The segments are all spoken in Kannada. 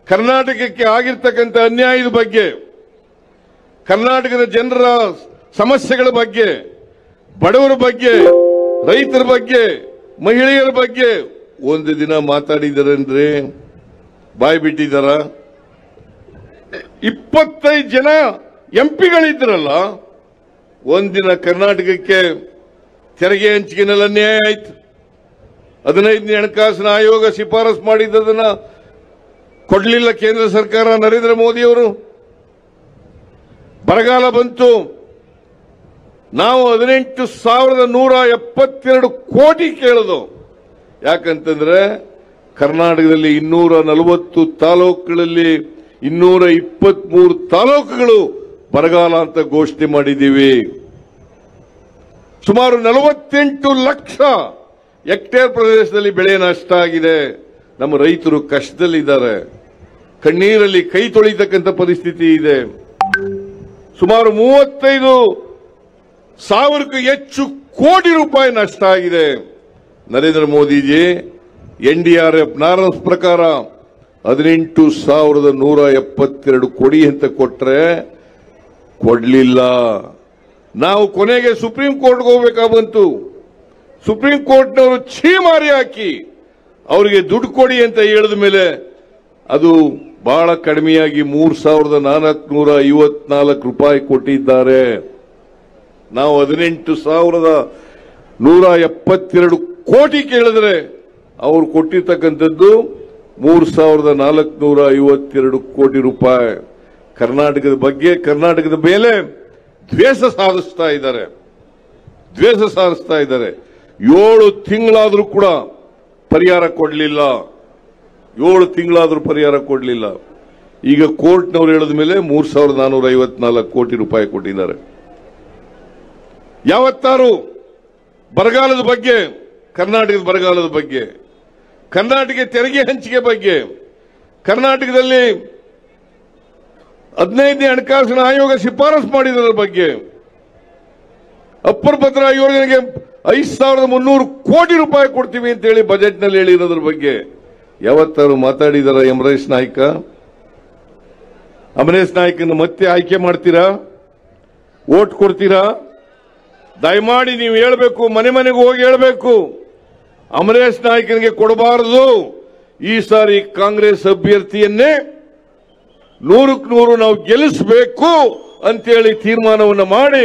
ಕರ್ನಾಟಕಕ್ಕೆ ಆಗಿರ್ತಕ್ಕಂಥ ಅನ್ಯಾಯದ ಬಗ್ಗೆ ಕರ್ನಾಟಕದ ಜನರ ಸಮಸ್ಯೆಗಳ ಬಗ್ಗೆ ಬಡವರ ಬಗ್ಗೆ ರೈತರ ಬಗ್ಗೆ ಮಹಿಳೆಯರ ಬಗ್ಗೆ ಒಂದು ದಿನ ಮಾತಾಡಿದಾರೇನ್ರಿ ಬಾಯಿ ಬಿಟ್ಟಿದ್ದಾರ ಇಪ್ಪತ್ತೈದು ಜನ ಎಂಪಿಗಳಿದ್ರಲ್ಲ ಒಂದಿನ ಕರ್ನಾಟಕಕ್ಕೆ ತೆರಿಗೆ ಹಂಚಿಕೆನಲ್ಲಿ ಅನ್ಯಾಯ ಆಯ್ತು ಹದಿನೈದನೇ ಹಣಕಾಸಿನ ಆಯೋಗ ಶಿಫಾರಸು ಮಾಡಿದ್ದದನ್ನ ಕೊಡಲಿಲ್ಲ ಕೇಂದ್ರ ಸರ್ಕಾರ ನರೇಂದ್ರ ಮೋದಿಯವರು ಬರಗಾಲ ಬಂತು ನಾವು ಹದಿನೆಂಟು ಸಾವಿರದ ನೂರ ಎಪ್ಪತ್ತೆರಡು ಕೋಟಿ ಕೇಳಿದು ಯಾಕಂತಂದ್ರೆ ಕರ್ನಾಟಕದಲ್ಲಿ ಇನ್ನೂರ ನಲವತ್ತು ತಾಲೂಕುಗಳಲ್ಲಿ ಇನ್ನೂರ ಇಪ್ಪತ್ಮೂರು ತಾಲೂಕುಗಳು ಬರಗಾಲ ಅಂತ ಘೋಷಣೆ ಮಾಡಿದ್ದೀವಿ ಸುಮಾರು ನಲವತ್ತೆಂಟು ಲಕ್ಷ ಹೆಕ್ಟೇರ್ ಪ್ರದೇಶದಲ್ಲಿ ಬೆಳೆ ನಷ್ಟ ಆಗಿದೆ ನಮ್ಮ ರೈತರು ಕಷ್ಟದಲ್ಲಿದ್ದಾರೆ ಕಣ್ಣೀರಲ್ಲಿ ಕೈ ತೊಳಿತಕ್ಕಂಥ ಪರಿಸ್ಥಿತಿ ಇದೆ ಸುಮಾರು ಮೂವತ್ತೈದು ಸಾವಿರಕ್ಕೂ ಹೆಚ್ಚು ಕೋಟಿ ರೂಪಾಯಿ ನಷ್ಟ ಆಗಿದೆ ನರೇಂದ್ರ ಮೋದಿಜಿ ಎನ್ಡಿಆರ್ಎಫ್ ನಾರನ್ಸ್ ಪ್ರಕಾರ ಹದಿನೆಂಟು ಸಾವಿರದ ನೂರ ಎಪ್ಪತ್ತೆರಡು ಕೋಟಿ ಅಂತ ಕೊಟ್ರೆ ಕೊಡ್ಲಿಲ್ಲ ನಾವು ಕೊನೆಗೆ ಸುಪ್ರೀಂ ಕೋರ್ಟ್ಗೆ ಹೋಗ್ಬೇಕಾಗಂತು ಸುಪ್ರೀಂ ಕೋರ್ಟ್ನವರು ಛೀಮಾರಿ ಹಾಕಿ ಅವರಿಗೆ ದುಡ್ಡು ಕೊಡಿ ಅಂತ ಹೇಳಿದ ಮೇಲೆ ಅದು ಬಹಳ ಕಡಿಮೆಯಾಗಿ ಮೂರ್ ಸಾವಿರದ ನಾಲ್ಕುನೂರ ಐವತ್ನಾಲ್ಕು ರೂಪಾಯಿ ಕೊಟ್ಟಿದ್ದಾರೆ ನಾವು ಹದಿನೆಂಟು ಸಾವಿರದ ನೂರ ಎಪ್ಪತ್ತೆರಡು ಕೋಟಿ ಕೇಳಿದ್ರೆ ಅವರು ಕೊಟ್ಟಿರ್ತಕ್ಕಂಥದ್ದು ಮೂರ್ ಸಾವಿರದ ನಾಲ್ಕುನೂರ ಐವತ್ತೆರಡು ಕೋಟಿ ರೂಪಾಯಿ ಕರ್ನಾಟಕದ ಬಗ್ಗೆ ಕರ್ನಾಟಕದ ಮೇಲೆ ದ್ವೇಷ ಸಾಧಿಸ್ತಾ ಇದ್ದಾರೆ ದ್ವೇಷ ಸಾಧಿಸ್ತಾ ಇದ್ದಾರೆ ಏಳು ತಿಂಗಳಾದ್ರೂ ಕೂಡ ಪರಿಹಾರ ಕೊಡಲಿಲ್ಲ ಏಳು ತಿಂಗಳಾದ್ರೂ ಪರಿಹಾರ ಕೊಡಲಿಲ್ಲ ಈಗ ಕೋರ್ಟ್ನವರು ಹೇಳಿದ ಮೇಲೆ ಮೂರ್ ಸಾವಿರದ ನಾನೂರ ಐವತ್ನಾಲ್ಕು ಕೋಟಿ ರೂಪಾಯಿ ಕೊಟ್ಟಿದ್ದಾರೆ ಯಾವತ್ತಾರು ಬರಗಾಲದ ಬಗ್ಗೆ ಕರ್ನಾಟಕದ ಬರಗಾಲದ ಬಗ್ಗೆ ಕರ್ನಾಟಕ ತೆರಿಗೆ ಹಂಚಿಕೆ ಬಗ್ಗೆ ಕರ್ನಾಟಕದಲ್ಲಿ ಹದಿನೈದನೇ ಹಣಕಾಸಿನ ಆಯೋಗ ಶಿಫಾರಸು ಮಾಡಿದರ ಬಗ್ಗೆ ಅಪ್ಪರ್ ಭದ್ರಾ ಯೋಜನೆಗೆ ಐದು ಸಾವಿರದ ಮುನ್ನೂರು ಕೋಟಿ ರೂಪಾಯಿ ಕೊಡ್ತೀವಿ ಅಂತ ಹೇಳಿ ಬಜೆಟ್ನಲ್ಲಿ ಹೇಳಿರೋದ್ರ ಬಗ್ಗೆ ಯಾವತ್ತಾರು ಮಾತಾಡಿದಾರ ಅಮರೇಶ್ ನಾಯ್ಕ ಅಮರೇಶ್ ನಾಯ್ಕನ ಮತ್ತೆ ಆಯ್ಕೆ ಮಾಡ್ತೀರಾ ಓಟ್ ಕೊಡ್ತೀರಾ ದಯಮಾಡಿ ನೀವು ಹೇಳ್ಬೇಕು ಮನೆ ಮನೆಗೆ ಹೋಗಿ ಹೇಳ್ಬೇಕು ಅಮರೇಶ್ ನಾಯ್ಕನಿಗೆ ಕೊಡಬಾರದು ಈ ಸಾರಿ ಕಾಂಗ್ರೆಸ್ ಅಭ್ಯರ್ಥಿಯನ್ನೇ ನೂರಕ್ಕೆ ನೂರು ನಾವು ಗೆಲ್ಲಿಸಬೇಕು ಅಂತೇಳಿ ತೀರ್ಮಾನವನ್ನು ಮಾಡಿ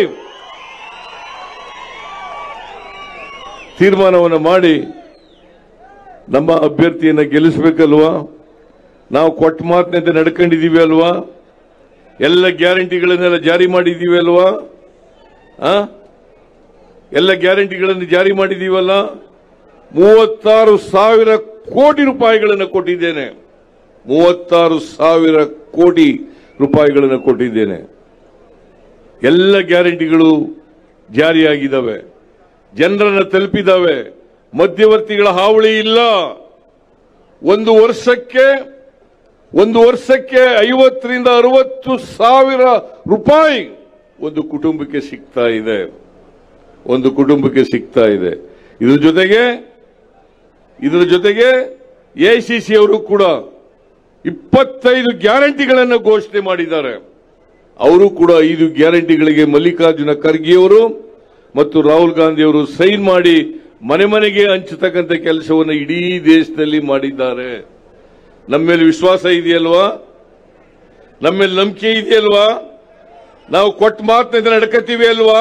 ತೀರ್ಮಾನವನ್ನು ಮಾಡಿ ನಮ್ಮ ಅಭ್ಯರ್ಥಿಯನ್ನ ಗೆಲ್ಲಿಸಬೇಕಲ್ವಾ ನಾವು ಕೊಟ್ಟ ಮಾತಿನಂತೆ ನಡ್ಕೊಂಡಿದೀವಿ ಅಲ್ವಾ ಎಲ್ಲ ಗ್ಯಾರಂಟಿಗಳನ್ನೆಲ್ಲ ಜಾರಿ ಮಾಡಿದೀವಿ ಅಲ್ವಾ ಆ? ಎಲ್ಲ ಗ್ಯಾರಂಟಿಗಳನ್ನು ಜಾರಿ ಮಾಡಿದೀವಲ್ಲ ಮೂವತ್ತಾರು ಸಾವಿರ ಕೋಟಿ ರೂಪಾಯಿಗಳನ್ನು ಕೊಟ್ಟಿದ್ದೇನೆ ಮೂವತ್ತಾರು ಸಾವಿರ ಕೋಟಿ ರೂಪಾಯಿಗಳನ್ನು ಕೊಟ್ಟಿದ್ದೇನೆ ಎಲ್ಲ ಗ್ಯಾರಂಟಿಗಳು ಜಾರಿಯಾಗಿದ್ದಾವೆ ಜನರನ್ನ ತಲುಪಿದಾವೆ ಮಧ್ಯವರ್ತಿಗಳ ಹಾವಳಿ ಇಲ್ಲ ಒಂದು ವರ್ಷಕ್ಕೆ ಒಂದು ವರ್ಷಕ್ಕೆ ಐವತ್ತರಿಂದ ಅರವತ್ತು ಸಾವಿರ ರೂಪಾಯಿ ಒಂದು ಕುಟುಂಬಕ್ಕೆ ಸಿಗ್ತಾ ಇದೆ ಒಂದು ಕುಟುಂಬಕ್ಕೆ ಸಿಗ್ತಾ ಇದೆ ಇದ್ರ ಜೊತೆಗೆ ಇದರ ಜೊತೆಗೆ ಎಐಸಿಸಿ ಅವರು ಕೂಡ ಇಪ್ಪತ್ತೈದು ಗ್ಯಾರಂಟಿಗಳನ್ನು ಘೋಷಣೆ ಮಾಡಿದ್ದಾರೆ ಅವರು ಕೂಡ ಐದು ಗ್ಯಾರಂಟಿಗಳಿಗೆ ಮಲ್ಲಿಕಾರ್ಜುನ ಖರ್ಗೆ ಅವರು ಮತ್ತು ರಾಹುಲ್ ಗಾಂಧಿ ಅವರು ಸೈನ್ ಮಾಡಿ ಮನೆ ಮನೆಗೆ ಹಂಚತಕ್ಕಂಥ ಕೆಲಸವನ್ನು ಇಡೀ ದೇಶದಲ್ಲಿ ಮಾಡಿದ್ದಾರೆ ನಮ್ಮ ಮೇಲೆ ವಿಶ್ವಾಸ ಇದೆಯಲ್ವಾ ನಮ್ಮ ಮೇಲೆ ನಂಬಿಕೆ ಇದೆಯಲ್ವಾ ನಾವು ಕೊಟ್ಟ ಮಾತಿನಿಂದ ನಡ್ಕತೀವಿ ಅಲ್ವಾ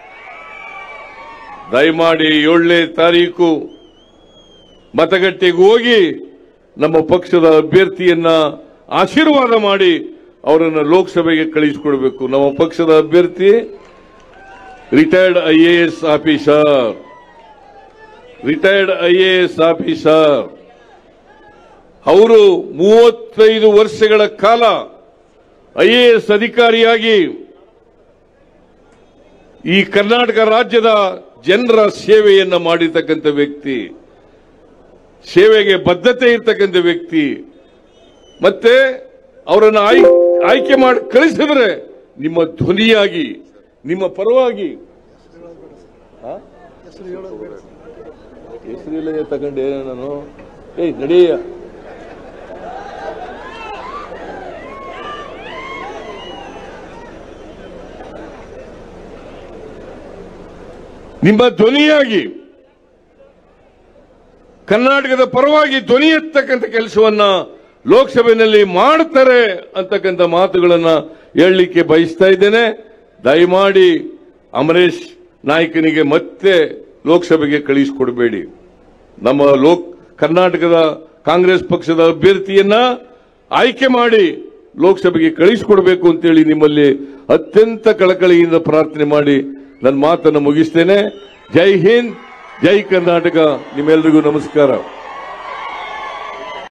ದಯಮಾಡಿ ಏಳನೇ ತಾರೀಕು ಮತಗಟ್ಟೆಗೆ ಹೋಗಿ ನಮ್ಮ ಪಕ್ಷದ ಅಭ್ಯರ್ಥಿಯನ್ನ ಆಶೀರ್ವಾದ ಮಾಡಿ ಅವರನ್ನು ಲೋಕಸಭೆಗೆ ಕಳಿಸಿಕೊಡ್ಬೇಕು ನಮ್ಮ ಪಕ್ಷದ ಅಭ್ಯರ್ಥಿ retired IAS officer retired IAS officer ಅವರು ಮೂವತ್ತೈದು ವರ್ಷಗಳ ಕಾಲ ಐಎಎಸ್ ಅಧಿಕಾರಿಯಾಗಿ ಈ ಕರ್ನಾಟಕ ರಾಜ್ಯದ ಜನರ ಸೇವೆಯನ್ನ ಮಾಡಿರ್ತಕ್ಕಂಥ ವ್ಯಕ್ತಿ ಸೇವೆಗೆ ಬದ್ಧತೆ ಇರ್ತಕ್ಕಂಥ ವ್ಯಕ್ತಿ ಮತ್ತೆ ಅವರನ್ನು ಆಯ್- ಆಯ್ಕೆ ಮಾಡಿ ಕಳಿಸಿದ್ರೆ ನಿಮ್ಮ ಧ್ವನಿಯಾಗಿ ನಿಮ್ಮ ಪರವಾಗಿ ಹೆಸರಿಲ್ಲ ತಗೊಂಡೆ ನಾನು ಏಯ್ ನಡೆಯ ನಿಮ್ಮ ಧ್ವನಿಯಾಗಿ ಕರ್ನಾಟಕದ ಪರವಾಗಿ ಧ್ವನಿ ಎತ್ತಕ್ಕಂಥ ಕೆಲಸವನ್ನ ಲೋಕಸಭೆಯಲ್ಲಿ ಮಾಡ್ತಾರೆ ಅಂತಕ್ಕಂಥ ಮಾತುಗಳನ್ನ ಹೇಳಲಿಕ್ಕೆ ಬಯಸ್ತಾ ಇದ್ದೇನೆ ದಯಮಾಡಿ ಅಮರೇಶ್ ನಾಯ್ಕನಿಗೆ ಮತ್ತೆ ಲೋಕಸಭೆಗೆ ಕಳಿಸಿಕೊಡಬೇಡಿ ನಮ್ಮ ಲೋಕ್ ಕರ್ನಾಟಕದ ಕಾಂಗ್ರೆಸ್ ಪಕ್ಷದ ಅಭ್ಯರ್ಥಿಯನ್ನ ಆಯ್ಕೆ ಮಾಡಿ ಲೋಕಸಭೆಗೆ ಕಳಿಸಿಕೊಡಬೇಕು ಅಂತೇಳಿ ನಿಮ್ಮಲ್ಲಿ ಅತ್ಯಂತ ಕಳಕಳಿಯಿಂದ ಪ್ರಾರ್ಥನೆ ಮಾಡಿ ನನ್ನ ಮಾತನ್ನು ಮುಗಿಸ್ತೇನೆ ಜೈ ಹಿಂದ್ ಜೈ ಕರ್ನಾಟಕ ನಿಮ್ಮೆಲ್ಲರಿಗೂ ನಮಸ್ಕಾರ